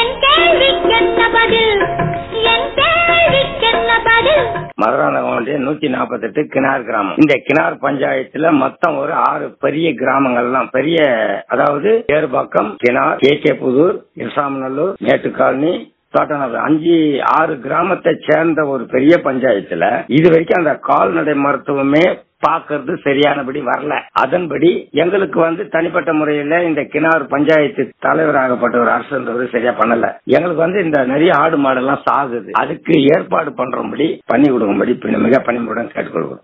என் கேள்விக்கென்ன பதில் என் கேள்விக்கென்ன பதில் மதுராந்தகம் ஒன்றிய நூத்தி நாற்பத்தெட்டு கிணார் கிராமம் இந்த கிணார் பஞ்சாயத்துல மொத்தம் ஒரு ஆறு பெரிய கிராமங்கள்லாம் பெரிய அதாவது Erpakkam Kinar K K Pudur Isamanallur Mettu colony Thottanallur அஞ்சு ஆறு கிராமத்தை சேர்ந்த ஒரு பெரிய பஞ்சாயத்துல இது வரைக்கும் அந்த கால்நடை மருத்துவமே பாக்குறது சரியானபடி வரல அதன்படி எங்களுக்கு வந்து தனிப்பட்ட முறையில இந்த கிணார் பஞ்சாயத்து தலைவராகப்பட்ட ஒரு அரசுன்றது சரியா பண்ணல எங்களுக்கு வந்து இந்த நிறைய ஆடு மாடெல்லாம் சாகுது அதுக்கு ஏற்பாடு பண்றபடி பண்ணி கொடுக்கும்படி பின்ன மிக பணிமுடன் கேட்டுக்கொள்கிறோம்